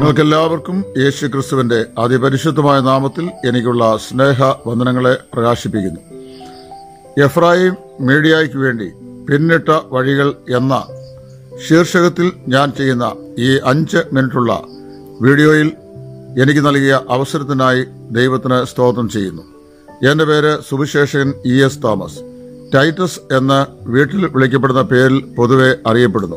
നിങ്ങൾക്കെല്ലാവർക്കും യേശു ക്രിസ്തുവിന്റെ അതിപരിശുദ്ധമായ നാമത്തിൽ എനിക്കുള്ള സ്നേഹ വന്ദനങ്ങളെ പ്രകാശിപ്പിക്കുന്നു എഫ്രായിം മീഡിയയ്ക്ക് വേണ്ടി പിന്നിട്ട വഴികൾ എന്ന ശീർഷകത്തിൽ ഞാൻ ചെയ്യുന്ന ഈ അഞ്ച് മിനിറ്റുള്ള വീഡിയോയിൽ എനിക്ക് നൽകിയ അവസരത്തിനായി ദൈവത്തിന് സ്തോത്രം ചെയ്യുന്നു എന്റെ പേര് സുവിശേഷകൻ ഇ എസ് തോമസ് ടൈറ്റസ് എന്ന വീട്ടിൽ വിളിക്കപ്പെടുന്ന പേരിൽ പൊതുവെ അറിയപ്പെടുന്നു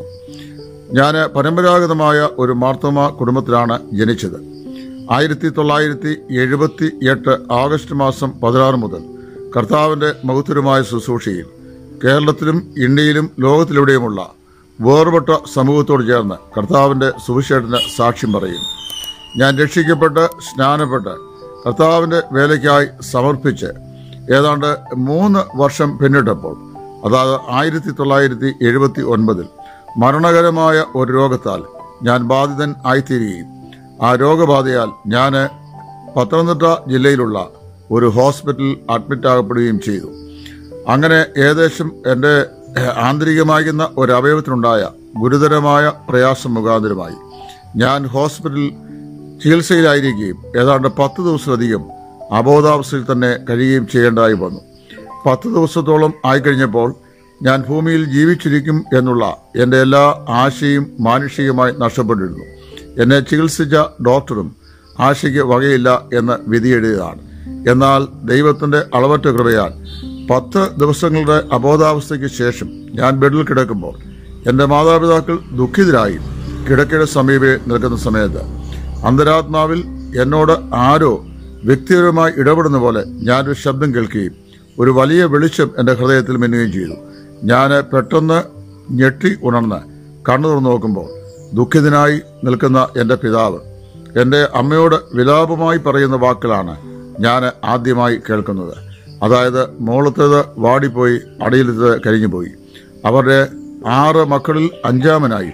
ഞാൻ പരമ്പരാഗതമായ ഒരു മാർത്തോമ കുടുംബത്തിലാണ് ജനിച്ചത് ആയിരത്തി തൊള്ളായിരത്തി എഴുപത്തി എട്ട് ആഗസ്റ്റ് മാസം പതിനാറ് മുതൽ കർത്താവിന്റെ മഹത്വരമായ ശുശ്രൂഷയിൽ കേരളത്തിലും ഇന്ത്യയിലും ലോകത്തിലെവിടെയുമുള്ള വേർപെട്ട സമൂഹത്തോട് ചേർന്ന് കർത്താവിന്റെ സുവിശേഷത്തിന് സാക്ഷ്യം പറയും ഞാൻ രക്ഷിക്കപ്പെട്ട് സ്നാനപ്പെട്ട് കർത്താവിന്റെ വേലയ്ക്കായി സമർപ്പിച്ച് ഏതാണ്ട് മൂന്ന് വർഷം പിന്നിട്ടപ്പോൾ അതായത് ആയിരത്തി തൊള്ളായിരത്തി എഴുപത്തി ഒൻപതിൽ മരണകരമായ ഒരു രോഗത്താൽ ഞാൻ ബാധിതൻ ആയിത്തീരുകയും ആ രോഗബാധയാൽ ഞാൻ പത്തനംതിട്ട ജില്ലയിലുള്ള ഒരു ഹോസ്പിറ്റലിൽ അഡ്മിറ്റ് ആകപ്പെടുകയും ചെയ്തു അങ്ങനെ ഏകദേശം എൻ്റെ ആന്തരികമാകുന്ന ഒരു അവയവത്തിനുണ്ടായ ഗുരുതരമായ പ്രയാസം മുഖാന്തരമായി ഞാൻ ഹോസ്പിറ്റലിൽ ചികിത്സയിലായിരിക്കുകയും ഏതാണ്ട് പത്ത് ദിവസത്തിലധികം അബോധാവസ്ഥയിൽ തന്നെ കഴിയുകയും ചെയ്യേണ്ടതായി വന്നു പത്ത് ദിവസത്തോളം ആയിക്കഴിഞ്ഞപ്പോൾ ഞാൻ ഭൂമിയിൽ ജീവിച്ചിരിക്കും എന്നുള്ള എൻ്റെ എല്ലാ ആശയും മാനുഷികമായി നഷ്ടപ്പെട്ടിരുന്നു എന്നെ ചികിത്സിച്ച ഡോക്ടറും ആശയ്ക്ക് വകയില്ല എന്ന് വിധിയെഴുതിയതാണ് എന്നാൽ ദൈവത്തിന്റെ അളവറ്റ കൃപയാൽ പത്ത് ദിവസങ്ങളുടെ അബോധാവസ്ഥയ്ക്ക് ശേഷം ഞാൻ ബെഡിൽ കിടക്കുമ്പോൾ എൻ്റെ മാതാപിതാക്കൾ ദുഃഖിതരായി കിടക്കയുടെ സമീപെ നിൽക്കുന്ന സമയത്ത് അന്തരാത്മാവിൽ എന്നോട് ആരോ വ്യക്തിപരമായി ഇടപെടുന്ന പോലെ ഞാനൊരു ശബ്ദം കേൾക്കുകയും ഒരു വലിയ വെളിച്ചം എൻ്റെ ഹൃദയത്തിൽ മിന്നുകയും ചെയ്തു ഞാൻ പെട്ടെന്ന് ഞെട്ടി ഉണർന്ന് കണ്ണു തുറന്നു നോക്കുമ്പോൾ ദുഃഖിതനായി നിൽക്കുന്ന എൻ്റെ പിതാവ് എൻ്റെ അമ്മയോട് വിലാപമായി പറയുന്ന വാക്കുകളാണ് ഞാൻ ആദ്യമായി കേൾക്കുന്നത് അതായത് മോളത്തേത് വാടിപ്പോയി അടിയിലത്തേത് കരിഞ്ഞുപോയി അവരുടെ ആറ് മക്കളിൽ അഞ്ചാമനായി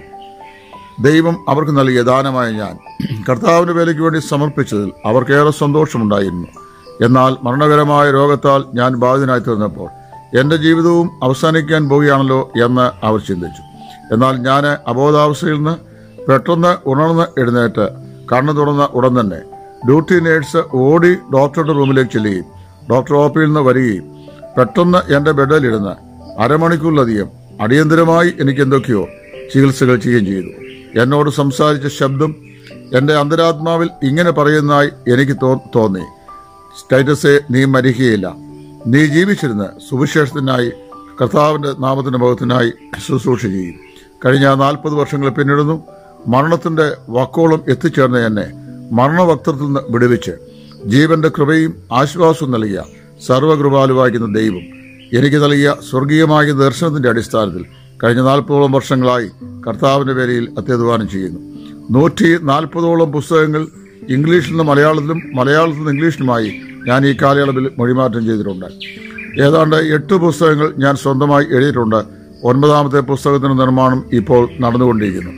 ദൈവം അവർക്ക് നൽകിയ ദാനമായ ഞാൻ കർത്താവിന്റെ വേലയ്ക്ക് വേണ്ടി സമർപ്പിച്ചതിൽ അവർക്കേറെ സന്തോഷമുണ്ടായിരുന്നു എന്നാൽ മരണകരമായ രോഗത്താൽ ഞാൻ ബാധിതനായി തീർന്നപ്പോൾ എന്റെ ജീവിതവും അവസാനിക്കാൻ പോവുകയാണല്ലോ എന്ന് അവർ ചിന്തിച്ചു എന്നാൽ ഞാൻ അബോധാവസ്ഥയിൽ നിന്ന് പെട്ടെന്ന് ഉണർന്ന് എഴുന്നേറ്റ് കണ്ണു തുറന്ന ഉടൻ തന്നെ ഡ്യൂട്ടി നേഴ്സ് ഓടി ഡോക്ടറുടെ റൂമിലേക്ക് ചെല്ലുകയും ഡോക്ടർ ഓപ്പിയിൽ നിന്ന് വരികയും പെട്ടെന്ന് എന്റെ ബെഡിലിരുന്ന് അരമണിക്കൂറിലധികം അടിയന്തരമായി എനിക്ക് എന്തൊക്കെയോ ചികിത്സകൾ ചെയ്യുകയും ചെയ്തു എന്നോട് സംസാരിച്ച ശബ്ദം എന്റെ അന്തരാത്മാവിൽ ഇങ്ങനെ പറയുന്നതായി എനിക്ക് തോ- തോന്നി സ്റ്റൈറ്റസെ നീ മരിക്കുകയില്ല നീ ജീവിച്ചിരുന്ന് സുവിശേഷത്തിനായി കർത്താവിന്റെ നാമത്തിന്റെ മുഖത്തിനായി ശുശ്രൂഷ ചെയ്യും കഴിഞ്ഞ നാൽപ്പത് വർഷങ്ങൾ പിന്നിടുന്നു മരണത്തിന്റെ വക്കോളം എത്തിച്ചേർന്ന എന്നെ മരണവക്തത്തിൽ നിന്ന് വിടുവിച്ച് ജീവന്റെ കൃപയും ആശ്വാസവും നൽകിയ സർവകൃപാലുവായിരിക്കുന്ന ദൈവം എനിക്ക് നൽകിയ സ്വർഗീയമായ ദർശനത്തിന്റെ അടിസ്ഥാനത്തിൽ കഴിഞ്ഞ നാൽപ്പതോളം വർഷങ്ങളായി കർത്താവിന്റെ വേലയിൽ അത്യധ്വാനം ചെയ്യുന്നു നൂറ്റി നാൽപ്പതോളം പുസ്തകങ്ങൾ ഇംഗ്ലീഷിൽ നിന്ന് മലയാളത്തിലും മലയാളത്തിൽ നിന്ന് ഇംഗ്ലീഷിലുമായി ഞാൻ ഈ കാലയളവിൽ മൊഴിമാറ്റം ചെയ്തിട്ടുണ്ട് ഏതാണ്ട് എട്ട് പുസ്തകങ്ങൾ ഞാൻ സ്വന്തമായി എഴുതിയിട്ടുണ്ട് ഒൻപതാമത്തെ പുസ്തകത്തിന്റെ നിർമ്മാണം ഇപ്പോൾ നടന്നുകൊണ്ടിരിക്കുന്നു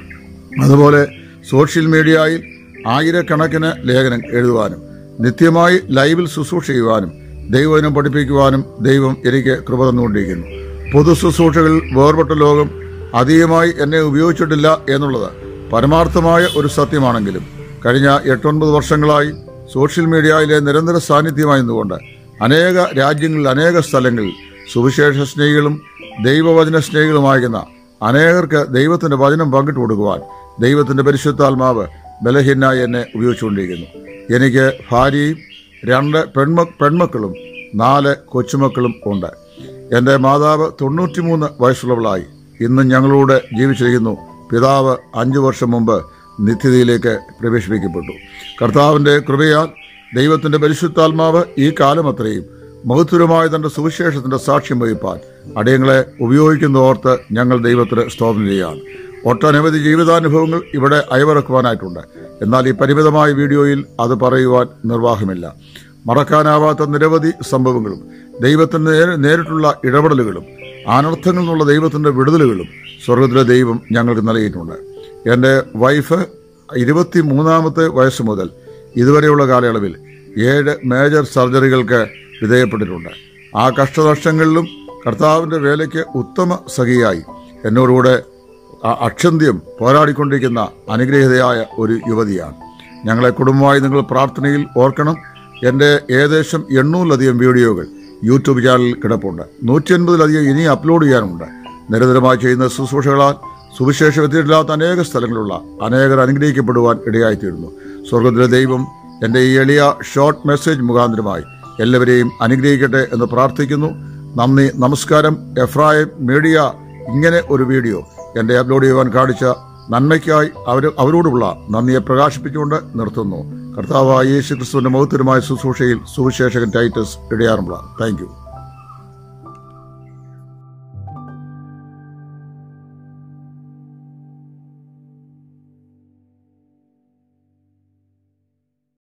അതുപോലെ സോഷ്യൽ മീഡിയയിൽ ആയിരക്കണക്കിന് ലേഖനം എഴുതുവാനും നിത്യമായി ലൈവിൽ ശുശ്രൂഷ ചെയ്യുവാനും ദൈവവചനം പഠിപ്പിക്കുവാനും ദൈവം എനിക്ക് കൃപ തന്നുകൊണ്ടിരിക്കുന്നു പൊതു ശുശ്രൂഷകളിൽ വേർപെട്ട ലോകം അധികമായി എന്നെ ഉപയോഗിച്ചിട്ടില്ല എന്നുള്ളത് പരമാർത്ഥമായ ഒരു സത്യമാണെങ്കിലും കഴിഞ്ഞ എട്ടൊൻപത് വർഷങ്ങളായി സോഷ്യൽ മീഡിയയിലെ നിരന്തര സാന്നിധ്യമായി നിന്നുകൊണ്ട് അനേക രാജ്യങ്ങളിൽ അനേക സ്ഥലങ്ങളിൽ സുവിശേഷ സ്നേഹികളും ദൈവവചന സ്നേഹികളുമായിരുന്ന അനേകർക്ക് ദൈവത്തിന്റെ വചനം പങ്കിട്ടു കൊടുക്കുവാൻ ദൈവത്തിന്റെ പരിശുദ്ധാത്മാവ് ബലഹീനായി എന്നെ ഉപയോഗിച്ചുകൊണ്ടിരിക്കുന്നു എനിക്ക് ഭാര്യയും രണ്ട് പെൺമ പെൺമക്കളും നാല് കൊച്ചുമക്കളും ഉണ്ട് എൻ്റെ മാതാവ് തൊണ്ണൂറ്റിമൂന്ന് വയസ്സുള്ളവളായി ഇന്ന് ഞങ്ങളോട് ജീവിച്ചിരിക്കുന്നു പിതാവ് അഞ്ചു വർഷം മുമ്പ് നിത്യതയിലേക്ക് പ്രവേശിപ്പിക്കപ്പെട്ടു കർത്താവിൻ്റെ കൃപയാൽ ദൈവത്തിൻ്റെ പരിശുദ്ധാത്മാവ് ഈ കാലം അത്രയും മഹത്വരമായ തന്റെ സുവിശേഷത്തിന്റെ സാക്ഷ്യം വഹിപ്പാൻ അടിയങ്ങളെ ഉപയോഗിക്കുന്നതോർത്ത് ഞങ്ങൾ ദൈവത്തിന് സ്തോത്രം ചെയ്യുകയാണ് ഒട്ടനവധി ജീവിതാനുഭവങ്ങൾ ഇവിടെ അയവിറക്കുവാനായിട്ടുണ്ട് എന്നാൽ ഈ പരിമിതമായ വീഡിയോയിൽ അത് പറയുവാൻ നിർവാഹമില്ല മറക്കാനാവാത്ത നിരവധി സംഭവങ്ങളും ദൈവത്തിന് നേരെ- നേരിട്ടുള്ള ഇടപെടലുകളും അനർത്ഥങ്ങളിൽ നിന്നുള്ള ദൈവത്തിന്റെ വിടുതലുകളും സ്വർഗത്തിലെ ദൈവം ഞങ്ങൾക്ക് നൽകിയിട്ടുണ്ട് എൻ്റെ വൈഫ് ഇരുപത്തി മൂന്നാമത്തെ വയസ്സ് മുതൽ ഇതുവരെയുള്ള കാലയളവിൽ ഏഴ് മേജർ സർജറികൾക്ക് വിധേയപ്പെട്ടിട്ടുണ്ട് ആ കഷ്ടനഷ്ടങ്ങളിലും കർത്താവിന്റെ വേലയ്ക്ക് ഉത്തമ സഖിയായി എന്നോടുകൂടെ അ- അക്ഷന്ത്യം പോരാടിക്കൊണ്ടിരിക്കുന്ന അനുഗ്രഹീതയായ ഒരു യുവതിയാണ് ഞങ്ങളെ കുടുംബമായി നിങ്ങൾ പ്രാർത്ഥനയിൽ ഓർക്കണം എൻ്റെ ഏകദേശം എണ്ണൂറിലധികം വീഡിയോകൾ യൂട്യൂബ് ചാനലിൽ കിടപ്പുണ്ട് നൂറ്റി അൻപതിലധികം ഇനി അപ്ലോഡ് ചെയ്യാനുണ്ട് നിരന്തരമായി ചെയ്യുന്ന ശുശ്രൂഷകളാൽ സുവിശേഷം എത്തിയിട്ടില്ലാത്ത അനേക സ്ഥലങ്ങളുള്ള അനേകർ അനുഗ്രഹിക്കപ്പെടുവാൻ ഇടയായിത്തീരുന്നു സ്വർഗത്തിലെ ദൈവം എൻ്റെ ഈ എളിയ ഷോർട്ട് മെസ്സേജ് മുഖാന്തരമായി എല്ലാവരെയും അനുഗ്രഹിക്കട്ടെ എന്ന് പ്രാർത്ഥിക്കുന്നു നന്ദി നമസ്കാരം എഫ്രായം മീഡിയ ഇങ്ങനെ ഒരു വീഡിയോ എൻ്റെ അപ്ലോഡ് ചെയ്യുവാൻ കാണിച്ച നന്മയ്ക്കായി അവർ അവരോടുള്ള നന്ദിയെ പ്രകാശിപ്പിച്ചുകൊണ്ട് നിർത്തുന്നു കർത്താവായ യേശു ക്രിസ്തുവിന്റെ മഹത്തരമായ ശുശ്രൂഷയിൽ സുവിശേഷകൻ ടൈറ്റസ് ഇടയാറുമുള്ള താങ്ക് യു